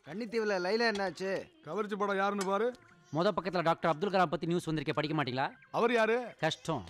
கன்னித்தீவுல லைலா என்னாச்சு கவர்ச்சி படம் யாருன்னு பாரு முத பக்கத்துல டாக்டர் அப்துல் கலாம் பத்தி நியூஸ் வந்திருக்கே படிக்க மாட்டீங்களா அவர் யாரு கஷ்டம்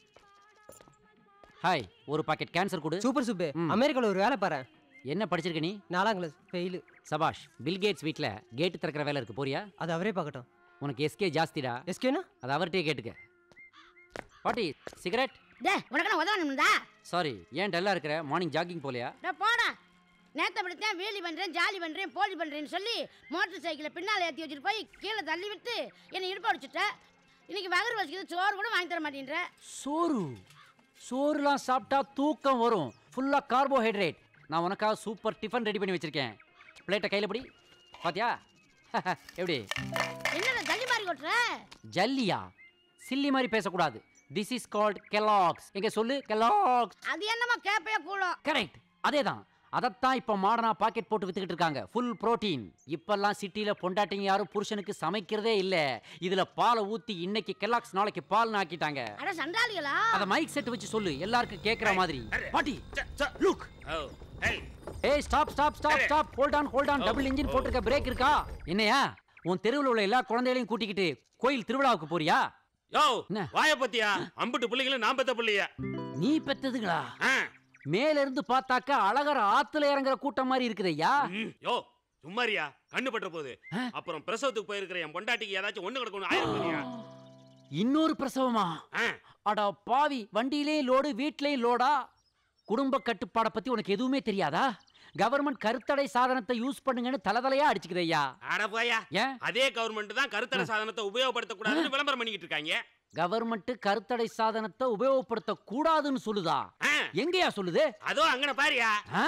ஹாய் ஒரு பாக்கெட் கேன்சர் கொடு சூப்பர் சுப்பு ம். அமெரிக்காவில் ஒரு வேலை பாரு என்ன படிச்சிருக்க நீ நாலாம் கிளாஸ் ஃபெயிலு சபாஷ் பில் கேட்ஸ் வீட்ல கேட்டு திறக்கிற வேலை இருக்கு போறியா அது அவரே பார்க்கட்டும் உனக்கு எஸ்கே ஜாஸ்திடா எஸ்கேனா அது அவர்கிட்டயே கேட்டுக்க பாட்டி சிகரெட் டே உனக்கு உதவணும்டா சாரி ஏன் டல்லா இருக்கிற மார்னிங் ஜாகிங் போலையா டே போடா நேத்த படித்தேன் வீலி பண்ணுறேன் ஜாலி பண்ணுறேன் போலி பண்ணுறேன்னு சொல்லி மோட்டர் சைக்கிளை பின்னால் ஏற்றி வச்சுட்டு போய் கீழே தள்ளி விட்டு என்னை இடுப்பு அடிச்சுட்ட இன்னைக்கு வகர் வச்சுக்கிது சோறு கூட வாங்கி தர மாட்டேன்ற சோறு சோறுலாம் சாப்பிட்டா தூக்கம் வரும் ஃபுல்லா கார்போஹைட்ரேட் நான் உனக்காக சூப்பர் டிஃபன் ரெடி பண்ணி வச்சிருக்கேன் பிளேட்டை கையில் பிடி பாத்தியா எப்படி என்னடா தள்ளி மாறி கொட்டுற ஜல்லியா சில்லி மாதிரி பேசக்கூடாது திஸ் இஸ் கால்ட் கெலாக்ஸ் எங்க சொல்லு கெலாக்ஸ் அது என்னமோ கேப்பைய கூடும் கரெக்ட் அதேதான் அதைத்தான் இப்போ மாடர்னா பாக்கெட் போட்டு வித்துக்கிட்டு இருக்காங்க ஃபுல் புரோட்டீன் இப்பெல்லாம் சிட்டில பொண்டாட்டிங்க யாரும் புருஷனுக்கு சமைக்கிறதே இல்ல இதுல பாலை ஊத்தி இன்னைக்கு கெலாக்ஸ் நாளைக்கு பால் ஆக்கிட்டாங்க அட சண்டாளிகளா அத மைக் செட் வச்சு சொல்லு எல்லாருக்கும் கேக்குற மாதிரி பாட்டி லுக் Oh, hey, ஏய் stop stop stop stop hold on hold on double engine போட்டிருக்க பிரேக் இருக்கா என்னையா உன் தெருவில் உள்ள எல்லா குழந்தைகளையும் கூட்டிக்கிட்டு கோயில் திருவிழாவுக்கு போறியா யோ என்ன? வாய பத்தியா அம்புட்டு பிள்ளைங்களும் நான் பெத்த பிள்ளைய நீ பெத்ததுங்களா ஆ, மேல இருந்து பார்த்தாக்க அழகர் ஆத்துல இறங்குற கூட்டம் மாதிரி இருக்குதையா ம், யோ சும்மாரியா கண்ணு பற்ற போகுது அப்புறம் பிரசவத்துக்கு போயிருக்கிற என் பொண்டாட்டிக்கு ஏதாச்சும் ஒண்ணு கிடக்கணும் ஆயிரம் இன்னொரு பிரசவமா அடா பாவி வண்டியிலேயும் லோடு வீட்லயும் லோடா குடும்ப கட்டுப்பாடை பத்தி உனக்கு எதுவுமே தெரியாதா கவர்மெண்ட் கருத்தடை சாதனத்தை யூஸ் பண்ணுங்கன்னு தலதலையா அடிச்சுக்குதையா அட போயா ஏன் அதே கவர்மெண்ட் தான் கருத்தர சாதனத்தை உபயோகப்படுத்த கூடாதுன்னு விளம்பரம் பண்ணிக்கிட்டு இருக்காங்க கவர்மெண்ட் கருத்தடை சாதனத்தை உபயோகப்படுத்த கூடாதுன்னு சொல்லுதா ஆ, எங்கயா சொல்லுது அதோ அங்கன பாரியா ஆ?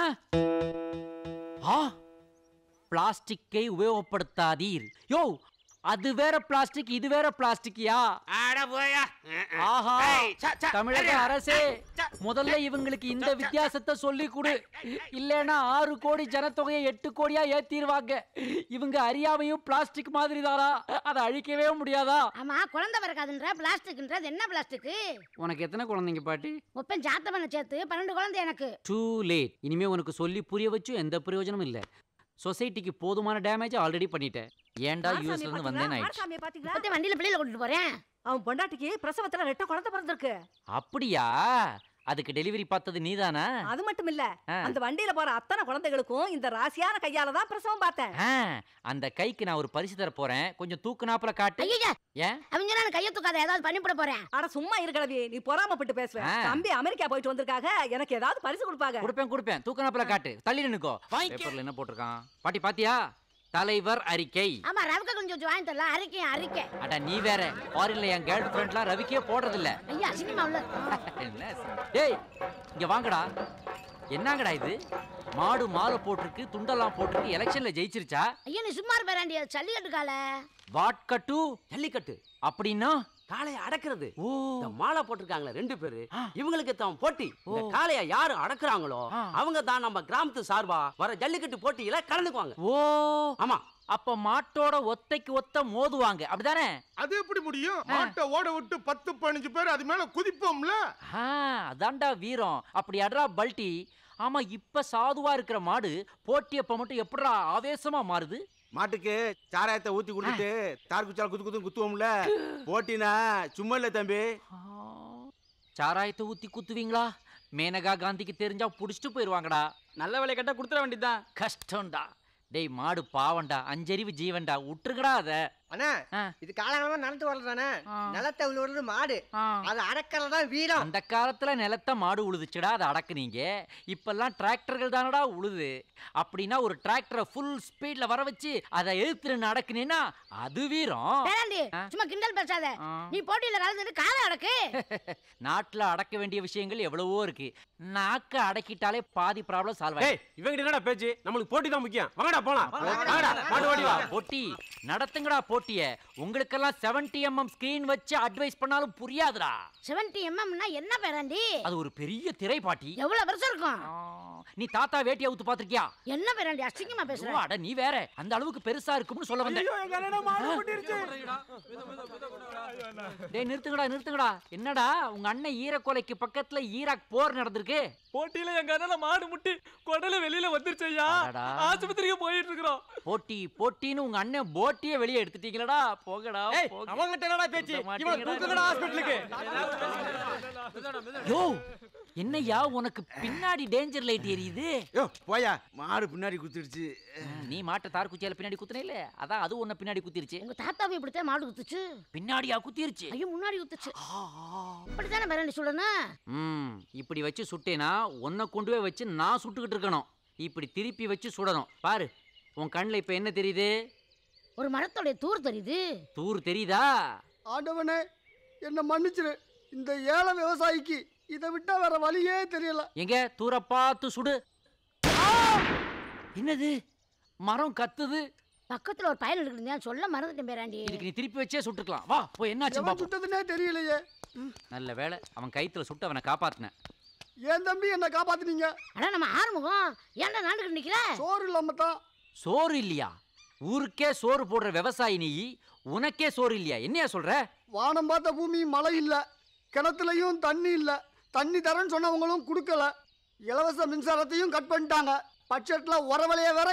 ஆ பிளாஸ்டிக்கை உபயோகப்படுத்தாதீர் யோ அது வேற பிளாஸ்டிக் இது வேற பிளாஸ்டிக்கியா அட போயா ஆஹா ஏய், ச, ச, தமிழக சரியா? அரசே ச, முதல்ல இவங்களுக்கு இந்த வித்தியாசத்தை சொல்லி கொடு இல்லைன்னா ஆறு கோடி ஜனத்தொகையை எட்டு கோடியா ஏத்திடுவாங்க இவங்க அறியாமையும் பிளாஸ்டிக் மாதிரி தானா அதை அழிக்கவே முடியாதா ஆமா குழந்தை பிறக்காதுன்ற பிளாஸ்டிக்ன்றது என்ன பிளாஸ்டிக் உனக்கு எத்தனை குழந்தைங்க பாட்டி முப்பன் ஜாத்தவனை சேர்த்து பன்னெண்டு குழந்தை எனக்கு டூ லேட் இனிமே உனக்கு சொல்லி புரிய வச்சும் எந்த பிரயோஜனமும் இல்லை சொசைட்டிக்கு போதுமான டேமேஜ் ஆல்ரெடி பண்ணிட்டேன் ஏன்டா யூஎஸ்ல இருந்து வந்தேன் ஆயிடுச்சு மாடசாமியை பாத்தீங்களா இப்பத்தே வண்டியில பிள்ளையில கூட்டிட்டு போறேன் அவன் பொண்டாட்டிக்கு பிரசவத்துல ரெட்ட குழந்தை பிறந்திருக்கு அப்படியா அதுக்கு டெலிவரி பார்த்தது நீதானா அது மட்டும் இல்ல ஆ. அந்த வண்டியில போற அத்தனை குழந்தைகளுக்கும் இந்த ராசியான கையால தான் பிரசவம் பார்த்தேன் ஆ, அந்த கைக்கு நான் ஒரு பரிசு தர போறேன் கொஞ்சம் தூக்குனாப்புல காட்டு ஐயா ஏன் அவங்க நான் கையை தூக்காத ஏதாவது பண்ணிவிட போறேன் அட சும்மா இருக்கடவி நீ பொறாமப்பட்டு பேசுவ ஆ. தம்பி அமெரிக்கா போயிட்டு வந்திருக்காக எனக்கு ஏதாவது பரிசு கொடுப்பாங்க கொடுப்பேன் கொடுப்பேன் தூக்குனாப்புல காட்டு தள்ளி நின்னுக்கோ பேப்பர்ல என்ன போட்டிருக்கான் பாட்டி பாத்தியா தலைவர் அறிக்கை ஆமா ரவுக்க கொஞ்சம் வச்சு வாங்கி தரலாம் அறிக்கை அறிக்கை அட நீ வேற ஃபாரின்ல என் கேர்ள் ஃப்ரெண்ட்லாம் ரவிக்கே போடுறது இல்ல ஐயா சினிமா உள்ள என்ன சி- டேய் இங்க வாங்கடா என்னங்கடா இது மாடு மாலை போட்டிருக்கு துண்டெல்லாம் போட்டிருக்கு எலெக்ஷன்ல ஜெயிச்சிருச்சா ஐயா நீ சும்மா இருப்பாண்டி சல்லிக்கட்டு கால வாட்கட்டு ஜல்லிக்கட்டு அப்படின்னா காளைய அடக்குறது ஓ இந்த மாலை போட்டிருக்காங்களே ரெண்டு பேரு ஆ. இவங்களுக்கு தான் போட்டி இந்த ஓ. காளைய யாரு அடக்குறாங்களோ ஆ. அவங்க தான் நம்ம கிராமத்து சார்பா வர ஜல்லிக்கட்டு போட்டியில கலந்துக்குவாங்க ஓ ஆமா அப்ப மாட்டோட ஒத்தைக்கு ஒத்த மோதுவாங்க அப்படிதானே அது எப்படி முடியும் மாட்டை ஓட விட்டு பத்து பதினஞ்சு பேர் அது மேல குதிப்போம்ல ஆ அதான்டா வீரம் அப்படி அட்ரா பல்ட்டி ஆமா இப்ப சாதுவா இருக்கிற மாடு போட்டியப்ப மட்டும் எப்படிடா ஆவேசமா மாறுது மாட்டுக்கு சாராயத்தை ஊத்தி கொடுத்துட்டு தார் குச்சால் குத்து குத்து குத்துவோம்ல போட்டினா சும்மா இல்ல தம்பி ஆ, சாராயத்தை ஊத்தி குத்துவீங்களா மேனகா காந்திக்கு தெரிஞ்சா புடிச்சிட்டு போயிருவாங்கடா நல்ல வேலை கேட்டா கொடுத்துட வேண்டியதுதான் கஷ்டம்டா டேய் மாடு பாவம்டா அஞ்சறிவு ஜீவன்டா விட்டுருங்கடா அத அண்ணா ஆ. இது காலகாலமா நடந்து வர்றதானே ஆ. நிலத்தை விழுறது மாடு ஆ. அது அடக்கிறதான் வீரம் அந்த காலத்துல நிலத்த மாடு உழுதுச்சுடா அதை அடக்குனீங்க இப்பெல்லாம் டிராக்டர்கள் தானடா உழுது அப்படின்னா ஒரு டிராக்டரை ஃபுல் ஸ்பீட்ல வர வச்சு அதை எழுத்துன்னு அடக்குனீன்னா அது வீரம் பேராண்டி ஆ. சும்மா கிண்டல் பேசாத ஆ. நீ போட்டியில கலந்துட்டு காலை அடக்கு நாட்டுல அடக்க வேண்டிய விஷயங்கள் எவ்வளவோ இருக்கு நாக்க அடக்கிட்டாலே பாதி ப்ராப்ளம் சால்வ் ஆயிடும் ஏய் இவங்க என்னடா பேச்சு நம்மளுக்கு போட்டி தான் முக்கியம் வாங்கடா போலாம் வாங்கடா மாட்டு ஓடி வா போட்டி நடத்துங்கடா போட்டி போட்டிய உங்களுக்கெல்லாம் 70 எம்எம் ஸ்கிரீன் வச்சு அட்வைஸ் பண்ணாலும் புரியாதுடா செவன்டி எம்எம்னா என்ன பேராண்டி அது ஒரு பெரிய திரை பாட்டி எவ்வளவு வருஷம் இருக்கும் ஆ, நீ தாத்தா வேட்டியை அவுத்து பாத்திருக்கியா என்ன பேராண்டி அசிங்கமா பேசுற அட நீ வேற அந்த அளவுக்கு பெருசா இருக்கும்னு சொல்ல வந்தேன் டேய் நிறுத்துங்கடா நிறுத்துங்கடா என்னடா உங்க அண்ணன் ஈரக்கொலைக்கு பக்கத்துல ஈராக் போர் நடந்திருக்கு போட்டியில எங்க அண்ணன் மாடு முட்டி குடல வெளியில வந்துருச்சு ஐயா அடடா. ஆஸ்பத்திரிக்கு போயிட்டு இருக்கிறோம் போட்டி போட்டின்னு உங்க அண்ணன் போட்டியே வெளியே எடுத்துட்டீங்களடா போகடா போக. அவங்கிட்ட என்னடா பேச்சு விட இவன் மாட்டீங்கடா. தூக்குங்கடா ஹாஸ்பிடலுக்கு யோ என்னய்யா உனக்கு பின்னாடி டேஞ்சர் லைட் எரியுது யோ போயா மாடு பின்னாடி குத்திடுச்சு நீ மாட்டை தார் குச்சியால பின்னாடி குத்துனே இல்ல அதான் அது உன்னை பின்னாடி குத்திருச்சு உங்க தாத்தாவை இப்படித்தான் மாடு குத்துச்சு பின்னாடியா குத்திருச்சு ஐயோ முன்னாடி குத்துச்சு இப்படித்தானே பேராண்டி சொல்லணும் ம் இப்படி வச்சு சுட்டேனா உன்னை கொண்டு போய் வச்சு நான் சுட்டுக்கிட்டு இருக்கணும் இப்படி திருப்பி வச்சு சுடணும் பாரு உன் கண்ணில் இப்போ என்ன தெரியுது ஒரு மரத்தோடைய தூர் தெரியுது தூர் தெரியுதா ஆண்டவனே என்னை மன்னிச்சிரு இந்த ஏழை விவசாயிக்கு இதை விட்டா வேற வழியே தெரியல எங்க தூர பார்த்து சுடு ஆ! என்னது மரம் கத்துது பக்கத்துல ஒரு பயல் இருக்குதுன்னு சொல்ல மறந்துட்டேன் பேராண்டி இதுக்கு நீ திருப்பி வச்சே சுட்டுக்கலாம் வா போய் என்னாச்சு எவன் பாப்போம் சுட்டதுன்னே தெரியலையே நல்ல வேளை அவன் கைத்துல சுட்டு அவனை காப்பாத்தினேன் என் தம்பி என்னை காப்பாத்துனீங்க அட நம்ம ஆறுமுகம் ஏன்டா நாண்டுகிட்டு நிக்கிற சோறு இல்லாம தான் சோறு இல்லையா ஊருக்கே சோறு போடுற விவசாயி நீ உனக்கே சோறு இல்லையா என்னையா சொல்ற வானம் பார்த்த பூமி மழை இல்ல கிணத்துலயும் தண்ணி இல்ல தண்ணி தரேன்னு சொன்னவங்களும் கொடுக்கல இலவச மின்சாரத்தையும் கட் பண்ணிட்டாங்க பட்ஜெட்ல உரவலைய வேற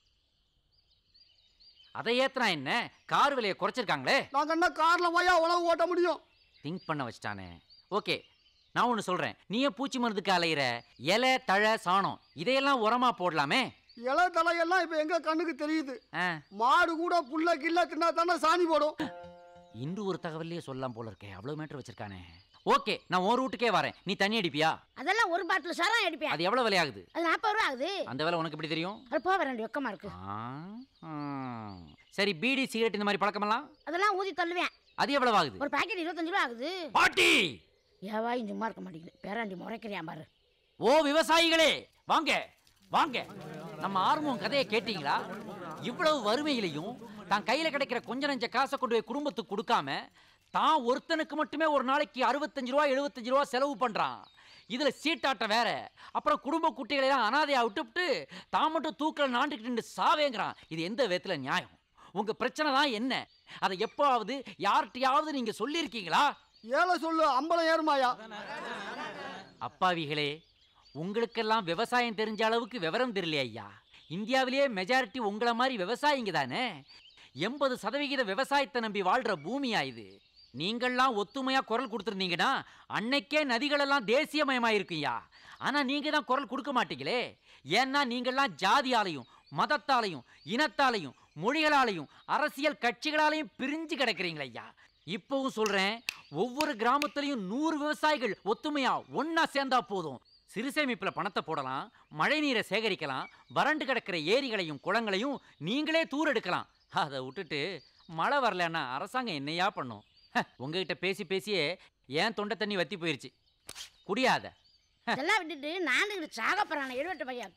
அதை ஏத்துனா என்ன கார் விலையை குறைச்சிருக்காங்களே நாங்க என்ன கார்ல போயா உழவு ஓட்ட முடியும் திங்க் பண்ண வச்சிட்டானே ஓகே நான் ஒன்று சொல்கிறேன் நீயே பூச்சி மருந்துக்கு அலையிற இலை தழை சாணம் இதையெல்லாம் உரமா போடலாமே இலை தலையெல்லாம் இப்ப எங்க கண்ணுக்கு தெரியுது ஆ மாடு கூட புல்ல கில்ல தின்னா தானே சாணி போடும் இன்று ஒரு தகவல்லையே சொல்லலாம் போல இருக்கே அவ்வளோ மீட்டர் வச்சிருக்கானே ஓகே நான் ஒரு ரூட்டுக்கே வரேன் நீ தண்ணி அடிப்பியா அதெல்லாம் ஒரு பாட்டில் சாரம் அடிப்பேன் அது எவ்வளோ விலையாகுது அது நாற்பது ரூபா ஆகுது அந்த வேலை உனக்கு எப்படி தெரியும் அது போக வேண்டாம் வெக்கமா இருக்கு ஆ, ஆ. சரி பீடி சிகரெட் இந்த மாதிரி பழக்கமெல்லாம் அதெல்லாம் ஊதி தள்ளுவேன் அது எவ்வளவு ஆகுது ஒரு பாக்கெட் இருபத்தஞ்சு ரூபா ஆகுது பாட்டி ஏவாயும் சும்மா இருக்க மாட்டேங்குது பேராண்டி முறைக்கிறியா பாரு ஓ விவசாயிகளே வாங்க வாங்க நம்ம ஆர்வம் கதையை கேட்டீங்களா இவ்வளவு வறுமையிலையும் தான் கையில கிடைக்கிற கொஞ்ச நஞ்ச காசை கொண்டு போய் குடும்பத்துக்கு கொடுக்காம தான் ஒருத்தனுக்கு மட்டுமே ஒரு நாளைக்கு அறுபத்தஞ்சு ரூபா எழுபத்தஞ்சு ரூபா செலவு பண்றான் இதுல சீட்டாட்டம் வேற அப்புறம் குடும்ப குட்டிகளை எல்லாம் அனாதையா விட்டுவிட்டு தான் மட்டும் தூக்கில நாண்டுக்கிட்டு நின்னு சாவேங்கிறான் இது எந்த விதத்துல நியாயம் உங்க பிரச்சனை தான் என்ன அதை எப்போவாவது யார்கிட்டயாவது நீங்க சொல்லியிருக்கீங்களா ஏழை சொல்லு அம்பலம் ஏறுமாயா அப்பாவிகளே உங்களுக்கெல்லாம் விவசாயம் தெரிஞ்ச அளவுக்கு விவரம் தெரியலையா ஐயா இந்தியாவிலேயே மெஜாரிட்டி உங்களை மாதிரி விவசாயிங்க தானே எண்பது சதவிகித விவசாயத்தை நம்பி வாழ்ற பூமியா இது நீங்கள்லாம் ஒத்துமையா குரல் கொடுத்துருந்தீங்கன்னா அன்னைக்கே நதிகளெல்லாம் தேசியமயமாயிருக்குய்யா ஆனா நீங்க தான் குரல் கொடுக்க மாட்டீங்களே ஏன்னா நீங்கள்லாம் ஜாதியாலையும் மதத்தாலையும் இனத்தாலையும் மொழிகளாலையும் அரசியல் கட்சிகளாலையும் பிரிஞ்சு கிடக்குறீங்களே ஐயா இப்பவும் சொல்றேன் ஒவ்வொரு கிராமத்துலயும் நூறு விவசாயிகள் ஒத்துமையா ஒண்ணா சேர்ந்தா போதும் சிறுசேமிப்புல பணத்தை போடலாம் மழை நீரை சேகரிக்கலாம் வறண்டு கிடக்கிற ஏரிகளையும் குளங்களையும் நீங்களே தூர் எடுக்கலாம் அதை விட்டுட்டு மழை வரலன்னா அரசாங்கம் என்னையா பண்ணும் ஹ, உங்ககிட்ட பேசி பேசியே ஏன் தொண்டை தண்ணி வத்தி போயிருச்சு குடியாத இதெல்லாம் விட்டுட்டு நாண்டுகிட்டு சாக போறான எழுவட்டு பையன்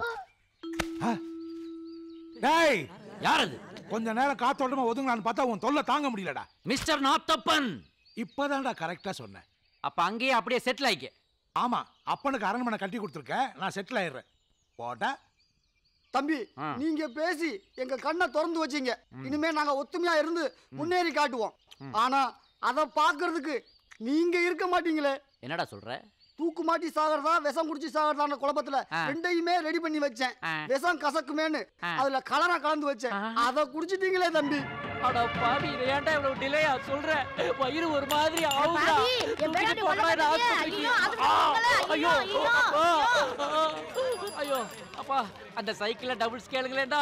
டேய் யார் அது கொஞ்ச நேரம் காத்தோட்டமா ஒதுங்கலான்னு பார்த்தா உன் தொல்லை தாங்க முடியலடா மிஸ்டர் நாத்தப்பன் இப்பதான்டா கரெக்டா சொன்னேன் அப்ப அங்கேயே அப்படியே செட்டில் ஆயிக்க ஆமா அப்பனுக்கு அரண்மனை கட்டி கொடுத்துருக்க நான் செட்டில் ஆயிடுறேன் போட்டா தம்பி ஆ. நீங்க பேசி எங்க கண்ணை திறந்து வச்சீங்க இனிமே நாங்க ஒத்துமையா இருந்து முன்னேறி காட்டுவோம் ஆனா அத பாக்குறதுக்கு நீங்க இருக்க மாட்டீங்களே என்னடா சொல்ற தூக்கு மாட்டி சாகிறதா விஷம் குடிச்சு சாகிறதான குழப்பத்துல ஆ. ரெண்டையுமே ரெடி பண்ணி வச்சேன் ஆ. விஷம் கசக்குமேன்னு ஆ. அதுல கலரா கலந்து வச்சேன் ஆ. அத குடிச்சிட்டீங்களே தம்பி அட பாவி இதை ஏன்டா இவ்வளவு டிலேயா சொல்ற வயிறு ஒரு மாதிரி ஆகுதா பாவி, என் தூக்கிட்டு பேராண்டி போடா இந்த கொல்ல ஆஸ்பத்திரிக்கு. ஐயோ, அது ஆ, போங்களே, ஐயோ, ஐயோ ஐயோ, அப்பா, ஐயோ அப்பா அந்த சைக்கிள்ல டபுள் ஸ்கேலுங்களேண்டா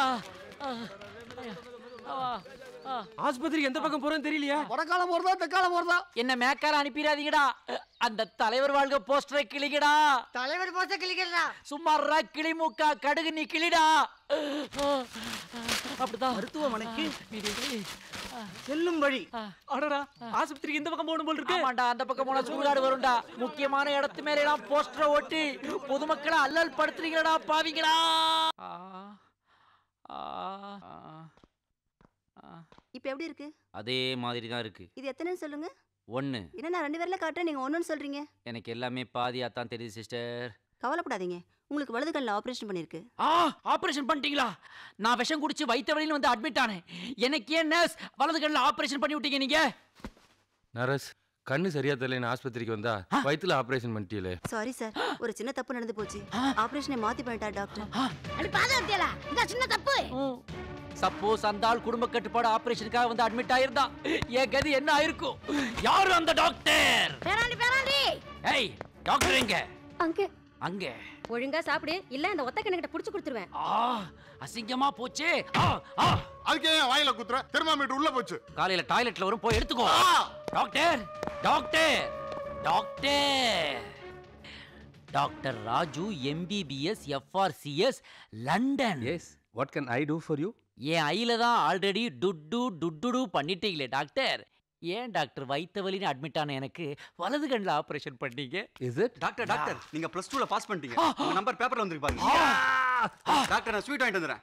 ஆஸ்பத்திரிக்கு எந்த பக்கம் போறோம்னு தெரியலையா வடக்கால போறதா தெக்கால போறதா என்ன மேக்கால அனுப்பிடாதீங்கடா அந்த தலைவர் வாழ்க போஸ்டரை கிளிக்கடா தலைவர் போச்ச கிளிக்கிறா சும்மாறா கிளி மூக்கா கடுகு நீ கிளிடா அப்படிதான் மருத்துவமனைக்கு நீ செல்லும் வழி அடடா ஆஸ்பத்திரிக்கு இந்த பக்கம் போகணும் போல இருக்கு ஆமாண்டா அந்த பக்கம் போனா சுடுகாடு வரும்டா முக்கியமான இடத்து மேல எல்லாம் போஸ்டரை ஒட்டி பொதுமக்களை அல்லல் படுத்துறீங்களா பாவிங்களா ஆ, ஆ, ஆ, ஆ. இப்போ எப்படி இருக்கு அதே மாதிரி தான் இருக்கு இது எத்தனைன்னு சொல்லுங்க ஒன்று என்ன நான் ரெண்டு பேர்ல காட்டுறேன் நீங்க ஒன்றுன்னு சொல்றீங்க எனக்கு எல்லாமே பாதியாக தான் தெரியுது சிஸ்டர் கவலைப்படாதீங்க உங்களுக்கு வலது கண்ணில் ஆப்ரேஷன் பண்ணிருக்கு ஆ ஆபரேஷன் பண்ணிட்டீங்களா நான் விஷம் குடிச்சு வைத்த வழியில் வந்து அட்மிட் ஆனேன் எனக்கு ஏன் நர்ஸ் வலது கண்ணில் ஆபரேஷன் பண்ணி விட்டீங்க நீங்க நரஸ் கண்ணு சரியா தெரியலன்னு ஆஸ்பத்திரிக்கு வந்தா வயித்துல ஆபரேஷன் பண்ணிட்டீங்களே சாரி சார் ஒரு சின்ன தப்பு நடந்து போச்சு ஆப்ரேஷனை மாத்தி பண்ணிட்டார் டாக்டர் அடி பாதவத்தியலா இந்த சின்ன தப்பு சப்போஸ் அந்த ஆள் குடும்ப கட்டுப்பாடு ஆபரேஷனுக்காக வந்து அட்மிட் ஆயிருந்தா என் கதி என்ன ஆயிருக்கும் யாரு அந்த டாக்டர் பேராண்டி பேராண்டி ஏய் டாக்டர் எங்க அங்க அங்க ஒழுங்கா சாப்பிடு இல்ல அந்த ஒத்த கிட்ட புடிச்சு கொடுத்துருவேன் ஆ அசிங்கமா போச்சே ஆ ஆ அதுக்கு ஏன் வாயில குத்துற தெர்மாமீட்டர் உள்ள போச்சு காலையில டாய்லெட்ல வரும் போய் எடுத்துக்கோ doctor doctor doctor doctor Raju MBBS FRCS London yes what can I do for you என் ஐயில தான் ஆல்ரெடி டுட்டு டுட்டுடு பண்ணிட்டீங்களே டாக்டர் ஏன் டாக்டர் வைத்த வலின்னு அட்மிட் ஆன எனக்கு வலது கண்ணில் ஆபரேஷன் பண்ணீங்க இஸ் இட் டாக்டர் டாக்டர் நீங்க பிளஸ் டூல பாஸ் பண்ணிட்டீங்க உங்க நம்பர் பேப்பர்ல வந்திருக்கு பாருங்க டாக்டர் நான் ஸ்வீட் வாங்கிட்டு வந்துறேன்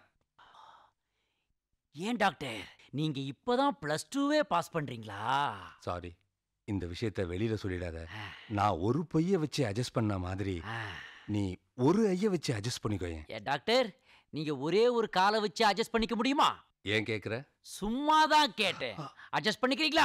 ஏன் டாக்டர் நீங்க இப்பதான் பிளஸ் டூவே பாஸ் பண்றீங்களா சாரி இந்த விஷயத்த வெளியில சொல்லிடாத நான் ஒரு பொய்ய வச்சு அட்ஜஸ்ட் பண்ண மாதிரி நீ ஒரு ஐய வச்சு அட்ஜஸ்ட் பண்ணிக்கோயேன் ஏன் டாக்டர் நீங்க ஒரே ஒரு காலை வச்சு அட்ஜஸ்ட் பண்ணிக்க முடியுமா ஏன் கேக்குற சும்மா தான் கேட்டேன் அட்ஜஸ்ட் பண்ணிக்கிறீங்களா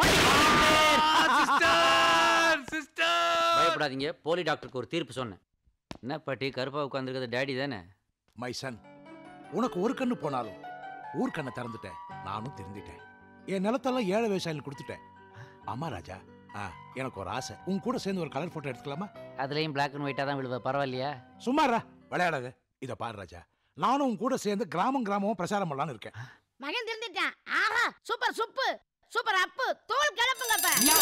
பயப்படாதீங்க போலி டாக்டருக்கு ஒரு தீர்ப்பு சொன்னேன் என்ன பாட்டி கருப்பா உட்காந்துருக்கிறது டேடி தானே மை சன் உனக்கு ஒரு கண்ணு போனாலும் ஊர் கண்ணை திறந்துட்டேன் நானும் தெரிஞ்சிட்டேன் என் நிலத்தெல்லாம் ஏழை விவசாயிகள் கொடுத்துட்டேன் ஆமா ராஜா ஆ எனக்கு ஒரு ஆசை உன் கூட சேர்ந்து ஒரு கலர் போட்டோ எடுத்துக்கலாமா அதுலயும் பிளாக் அண்ட் ஒயிட்டா தான் விழுவ பரவாயில்லையா சும்மாரா விளையாடாத இதை பாரு ராஜா நானும் உன் கூட சேர்ந்து கிராமம் கிராமமும் பிரச்சாரம் பண்ணலான்னு இருக்கேன் மகன் தெரிஞ்சிட்டான் ஆஹா சூப்பர் சுப்பு சூப்பர் அப்பு தோல் கிளப்புங்க அப்ப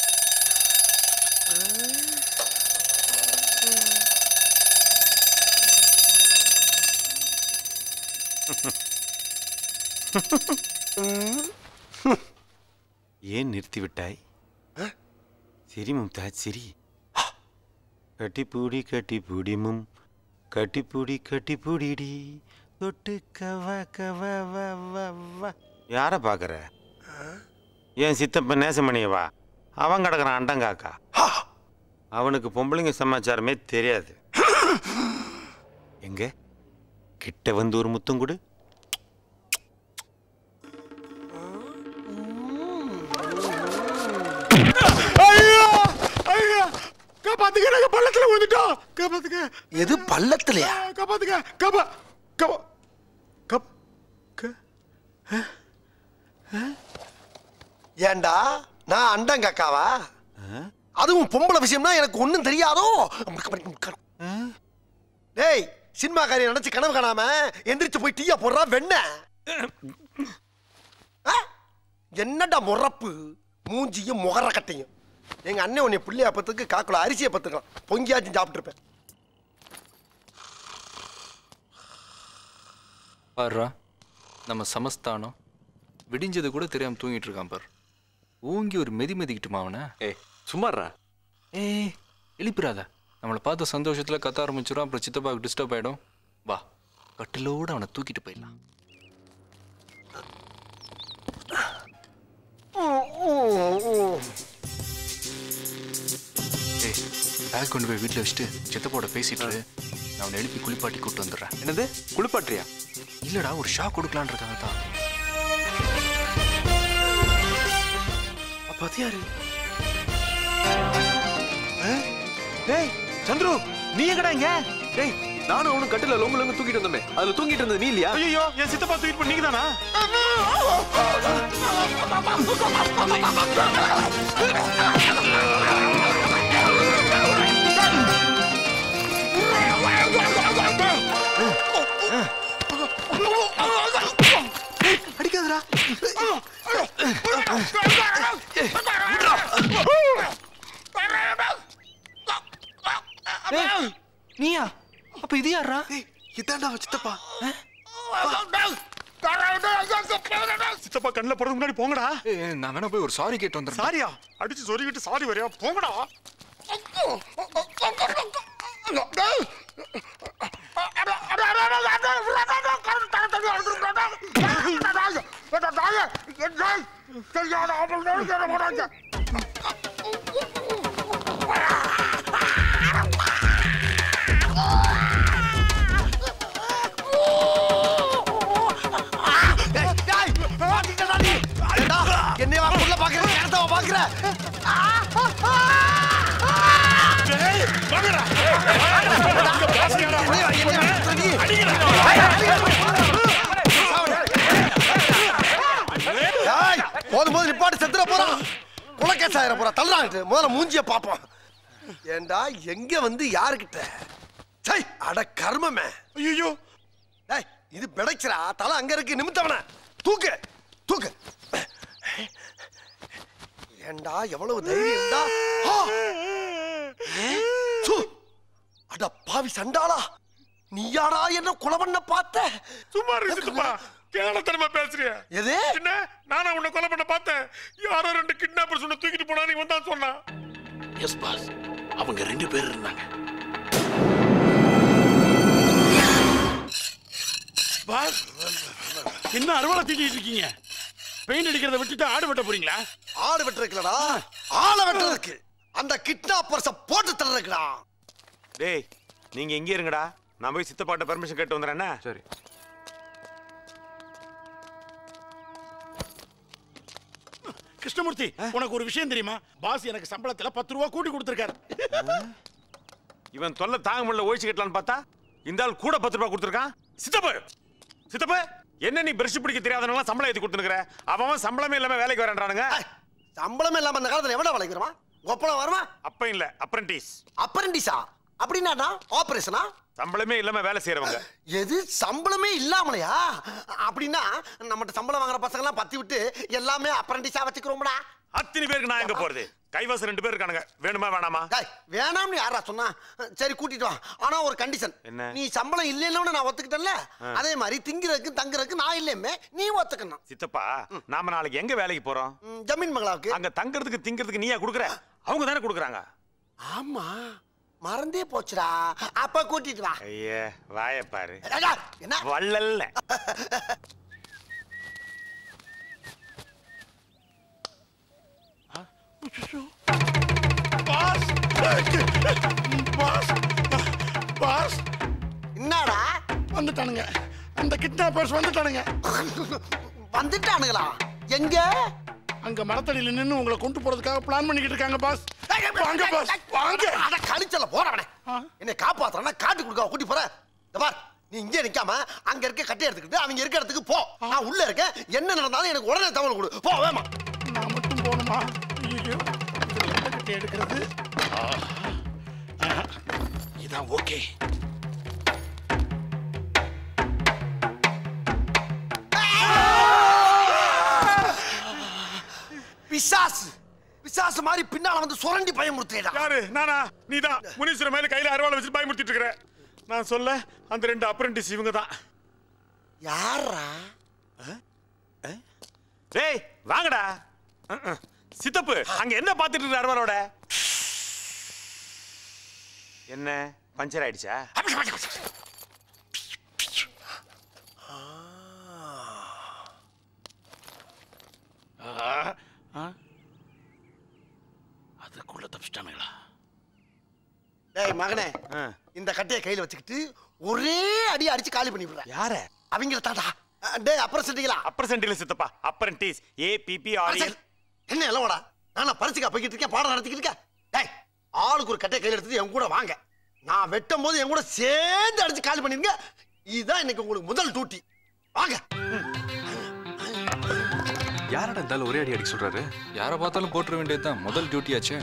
ஏன் நிறுத்திவிட்டாய் சரி மும்தாஜ் சரி கட்டிப்பூடி கட்டிப்பூடிமும் கட்டிப்பூடி கட்டிப்பூடிடி தொட்டு கவ கவ வ வ வ யார பாக்குற ஏன் சித்தப்ப நேசமணியவா அவன் கிடக்குறான் அண்டங்காக்கா அவனுக்கு பொம்பளைங்க சமாச்சாரமே தெரியாது எங்க கிட்ட வந்து ஒரு முத்தம் கொடு ஐயோ ஐயோ காப்பாத்துக்க நாங்க பள்ளத்துல விழுந்துட்டோம் காப்பாத்துக்க எது பள்ளத்துலயா காப்பாத்துக்க காப்பா காப்பா கப் ஏண்டா நான் அண்டங்கக்காவா அதுவும் பொம்பளை விஷயம்னா எனக்கு ஒண்ணும் தெரியாதோ டேய் சினிமாக்காரி நினைச்சு கனவு காணாம எந்திரிச்சு போய் டீயா போடுறா வெண்ண ஆ? என்னடா முறப்பு மூஞ்சியும் முகர கட்டையும் எங்க அண்ணன் உன்னை பிள்ளையா பத்துக்கு காக்குல அரிசியை பத்துக்கலாம் பொங்கியாச்சும் சாப்பிட்டுருப்பேன் பாருடா நம்ம சமஸ்தானம் விடிஞ்சது கூட தெரியாம தூங்கிட்டு இருக்கான் பார் ஊங்கி ஒரு மெதி மெதிக்கிட்டுமா அவனை ஏய் சும்மாறா ஏய் எழுப்பிடாத நம்மளை பார்த்த சந்தோஷத்துல கத்த ஆரம்பிச்சிடும் அப்புறம் சித்தப்பாவுக்கு டிஸ்டர்ப் ஆயிடும் வா கட்டிலோட அவனை தூக்கிட்டு போயிடலாம் ஏய் பேக் கொண்டு போய் வீட்டில் வச்சுட்டு சித்தப்போட பேசிட்டு இரு. நான் அவனை எழுப்பி குளிப்பாட்டி கூட்டு வந்துடுறேன் என்னது குளிப்பாட்டுறியா இல்லடா ஒரு ஷாக் கொடுக்கலான்னு இருக்காங்க தான் அப்ப அது யாரு ஆ? டேய் சந்துரு நீ எங்கடா இங்க டேய் நானும் அவனும் கட்டில லொங்கு லொங்கு தூக்கிட்டு வந்தோமே அதுல தூங்கிட்டு இருந்தது நீ இல்லையா ஐயோ என் சித்தப்பா தூக்கிட்டு போய் நீங்க தானா அடிக்காதடா ஏய், நீயா அப்ப இது யாரா இதாண்டா அவன் சித்தப்பா சித்தப்பா கண்ணில் போறது முன்னாடி போங்கடா ஏய், நான் வேணா போய் ஒரு சாரி கேட்டு வந்துடுறேன் சாரியா அடிச்சு சொருகிட்டு சாரி வரையா போங்கடா சரியான ஆம்பளை நாடு தேட போறாங்க என்னைய புள்ள பாக்குற நேரத்தை பாக்குற போதும் போது நிப்பாட்டு செத்துற போறான் குலக்கேஸ் ஆயிர போறா தள்ளுறாங்க முதல்ல மூஞ்சிய பாப்போம் ஏண்டா எங்க வந்து யாருக்கிட்ட சை அட கர்மமே ஐயோ டேய் இது பிடைச்சிரா தலை அங்க இருக்கு நிமித்தவன தூக்கு தூக்கு ஏண்டா எவ்வளவு தைரியம் இருந்தா ஆ! சு! அட பாவி சண்டாளா நீயாடா என்ன கொலை பண்ண பார்த்த சும்மா இருக்குப்பா கேளத்தனமா பேசுறிய எது என்ன நானா உன்னை கொலை பண்ண பார்த்தேன் யாரோ ரெண்டு கிட்னாப்பர்ஸ் உன்னை தூக்கிட்டு போனா நீ வந்தா சொன்னா எஸ் பாஸ் அவங்க ரெண்டு பேர் இருந்தாங்க பாஸ் என்ன அறுவலை தூக்கிட்டு இருக்கீங்க பெயிண்ட் அடிக்கிறத விட்டுட்டு ஆடு வெட்ட போறீங்களா ஆடு வெட்டுறதுக்குலடா ஆளை வெட்டுறதுக்கு அந்த கிட்னாப்பர்ஸ போட்டு தள்ளுறதுக்குடா டேய் நீங்க இங்கே இருங்கடா நான் போய் சித்தப்பாட்ட பெர்மிஷன் கேட்டு வந்துடுறேன்னா சரி கிருஷ்ணமூர்த்தி உனக்கு ஒரு விஷயம் தெரியுமா பாஸ் எனக்கு சம்பளத்துல பத்து ரூபா கூட்டி கொடுத்துருக்காரு இவன் தொல்லை தாங்க முடியல ஒழிச்சு கட்டலான்னு பார்த்தா இந்த ஆள் கூட பத்து ரூபாய் கொடுத்துருக்கான் சித்தப்பு சித்தப்பு என்ன நீ பிரஷ் பிடிக்க தெரியாதவங்க சம்பளம் ஏத்தி கொடுத்துருக்குற அவன் அவன் சம்பளமே இல்லாம வேலைக்கு வரேன்றானுங்க சம்பளமே இல்லாம அந்த காலத்துல எவன வேலைக்கு வருவான் ஒப்பனம் வருமா அப்ப இல்ல அப்ரண்டிஸ் அப்ரண்டிஸா அப்படின்னா ஆபரேஷனா சம்பளமே இல்லாம வேலை செய்யறவங்க எது சம்பளமே இல்லாமலையா அப்படின்னா நம்மகிட்ட சம்பளம் வாங்குற பசங்க எல்லாம் பத்தி விட்டு எல்லாமே அப்ரண்டிஸா வச்சுக்கிறோம்டா அத்தனை பேருக்கு நான் எங்க போறது கைவாசம் ரெண்டு பேர் இருக்கானுங்க வேணுமா வேணாமா டேய், வேணாம்னு யாரா சொன்னா சரி கூட்டிட்டு வா ஆனா ஒரு கண்டிஷன் என்ன? நீ சம்பளம் இல்லைன்னு நான் ஒத்துக்கிட்டேன்ல ஆ. அதே மாதிரி திங்கிறதுக்கு தங்குறதுக்கு நான் இல்லையுமே நீ ஒத்துக்கணும் சித்தப்பா நாம நாளைக்கு எங்க வேலைக்கு போறோம் ம், ஜமீன் மங்களாவுக்கு அங்க தங்கறதுக்கு திங்கிறதுக்கு நீயா குடுக்குற அவங்க தானே குடுக்குறாங்க ஆமா மறந்தே போச்சுடா அப்ப கூட்டிட்டு வா ஐயே வாய பாரு அடடா, என்ன வள்ளல்ல பாஸ் பாஸ் பாஸ் என்னடா வந்துட்டானுங்க அந்த கிட்னாப்பர்ஸ் வந்துட்டானுங்க வந்துட்டானுங்களா எங்க அங்க மரத்தடியில நின்னு உங்களை கொண்டு போறதுக்காக பிளான் பண்ணிக்கிட்டு இருக்காங்க பாஸ் வாங்க பாஸ் வாங்க அட கழிச்சல போறவனே என்னை காப்பாத்துறா காட்டு கொடுக்க கூட்டி போற இந்த பார் நீ இங்கே நிக்காம அங்க இருக்க கட்டை எடுத்துக்கிட்டு அவங்க இருக்க இடத்துக்கு போ நான் உள்ள இருக்கேன் என்ன நடந்தாலும் எனக்கு உடனே தகவல் கொடு போ வேமா நான் மட்டும் போகணுமா ஐயோ எந்த கட்டி எடுக்கிறது ஆஹா. ஆஹா. இதான் ஓகே பிசாசு பிசாசு மாதிரி பின்னால வந்து சுரண்டி பயமுறுத்தேடா யாரு நானா நீதான் முனீஸ்வர மேல கையில அருவாளை வச்சு பயமுறுத்திட்டு இருக்கிற நான் சொல்ல அந்த ரெண்டு அப்ரண்டிஸ் இவங்க தான் யாரா டேய் வாங்கடா அஹ், அஹ். சித்தப்பு அங்க என்ன பாத்துட்டு இருக்க அருவாரோட என்ன பஞ்சர் ஆயிடுச்சா அதுக்குள்ள தப்பிச்சிட்டானுங்களா டேய் மகனே இந்த கட்டையை கையில வச்சுக்கிட்டு ஒரே அடி அடிச்சு காலி பண்ணி விடுறேன் யார அவங்கள தாண்டா டேய் அப்புறம் செஞ்சீங்களா அப்புறம் சென்டில சித்தப்பா அப்ரண்டிஸ் ஏ பிபி ஆர் என்ன எல்லோடா நானா பரிசுக்கா போய்கிட்டு இருக்கேன் பாடம் நடத்திக்கிட்டு இருக்கேன் டேய் ஆளுக்கு ஒரு கட்டையை கையில எடுத்துட்டு என் கூட வாங்க நான் வெட்டும் போது என் கூட சேர்ந்து அடிச்சு காலி பண்ணிருங்க இதுதான் இன்னைக்கு உங்களுக்கு முதல் டூட்டி வாங்க யாரடா இருந்தாலும் ஒரே அடி அடிக்க சொல்றாரு யாரை பார்த்தாலும் போட்டுற வேண்டியதுதான் முதல் டியூட்டி ஆச்சே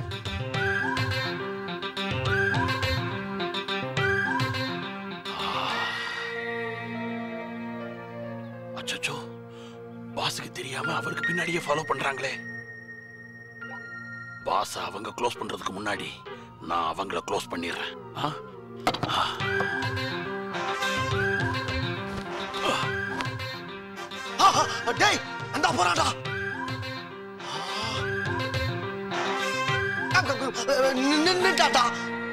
அச்சோ பாஸுக்கு தெரியாம அவருக்கு பின்னாடியே ஃபாலோ பண்றாங்களே பாஸ் அவங்க க்ளோஸ் பண்றதுக்கு முன்னாடி நான் அவங்கள க்ளோஸ் பண்ணிடுறேன் ஆ? ஆ. ஆ, ஆ, டேய் அந்த போறாடா நின்னுட்டாடா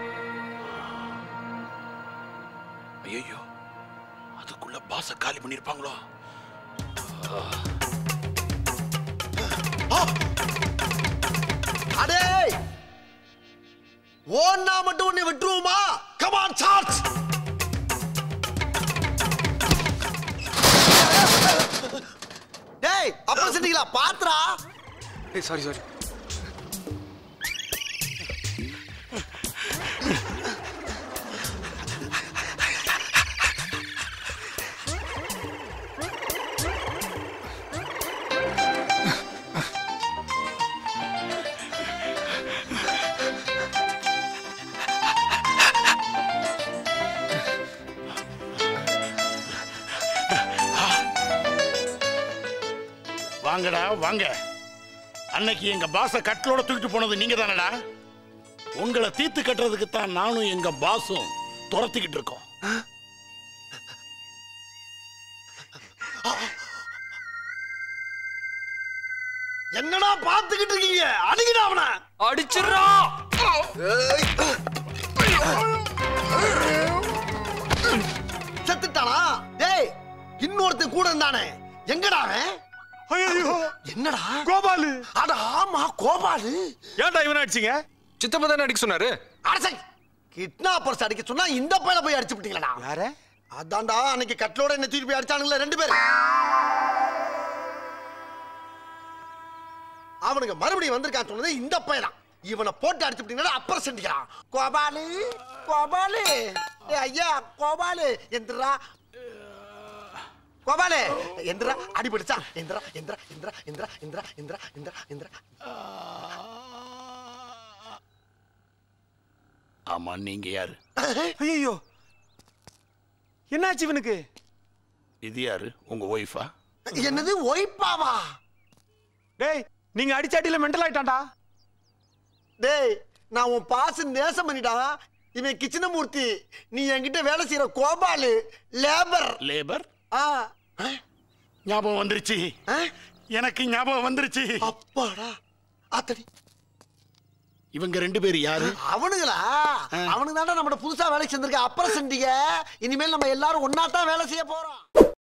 ஐயோ அதுக்குள்ள பாஸ காலி பண்ணிருப்பாங்களோ ஓன்னா மட்டும் உன்னை விட்டுருவோமா கமான் சார்ஜ் டேய் அப்புறம் செஞ்சீங்களா பாத்துறா சாரி சாரி வாங்கடா வாங்க அன்னைக்கு எங்க பாஸ கட்டிலோட தூக்கிட்டு போனது நீங்க தானடா உங்களை தீர்த்து கட்டுறதுக்கு தான் நானும் எங்க பாஸும் துரத்திக்கிட்டு இருக்கோம் என்னடா பாத்துக்கிட்டு இருக்கீங்க அடிக்கடா அவன அடிச்சிடுறோம் செத்துட்டானா டேய் இன்னொருத்தன் கூட இருந்தானே எங்கடா அவன் ஐயோ என்னடா கோபாலு அட ஆமா கோபாலு ஏன்டா இவனை அடிச்சீங்க சித்தப்பா தானே அடிக்க சொன்னாரு அரசை கிட்னாப்பர்ஸ் அடிக்க சொன்னா இந்த பையல போய் அடிச்சு விட்டீங்களா யார அதான்டா அன்னைக்கு கட்டிலோட என்ன தூக்கி போய் அடிச்சானுங்களே ரெண்டு பேரும் அவனுக்கு மறுபடியும் வந்திருக்கான் சொன்னது இந்த பையன் இவனை போட்டு அடிச்சு விட்டீங்கன்னா அப்புறம் செஞ்சுக்கிறான் கோபாலு கோபாலு ஏய் ஐயா கோபாலு எந்திரா கோபாலு எந்திரா அடிபடிச்சா எந்திரா எந்திரா எந்திரா எந்திரா எந்திரா எந்திரா எந்திரா எந்திரா ஆமா நீங்க யாரு ஐயோ என்னாச்சு இவனுக்கு இது யாரு உங்க ஒய்ஃபா என்னது ஒய்ப்பாவா டேய் நீங்க அடிச்சாட்டில மெண்டல் ஆயிட்டான்டா டேய் நான் உன் பாச நேசம் பண்ணிட்டா இவன் கிச்சனமூர்த்தி நீ என்கிட்ட வேலை செய்யற கோபாலு லேபர் லேபர் ஆ ஞாபகம் வந்துருச்சு எனக்கு ஞாபகம் வந்துருச்சு அப்பாடா அத்தடி இவங்க ரெண்டு பேரும் யாரு அவனுங்களா அவனுக்கு தானே நம்ம புதுசா வேலைக்கு செஞ்சிருக்க அப்புறம் செஞ்சீங்க இனிமேல் நம்ம எல்லாரும் ஒன்னா தான் வேலை செய்ய போறோம்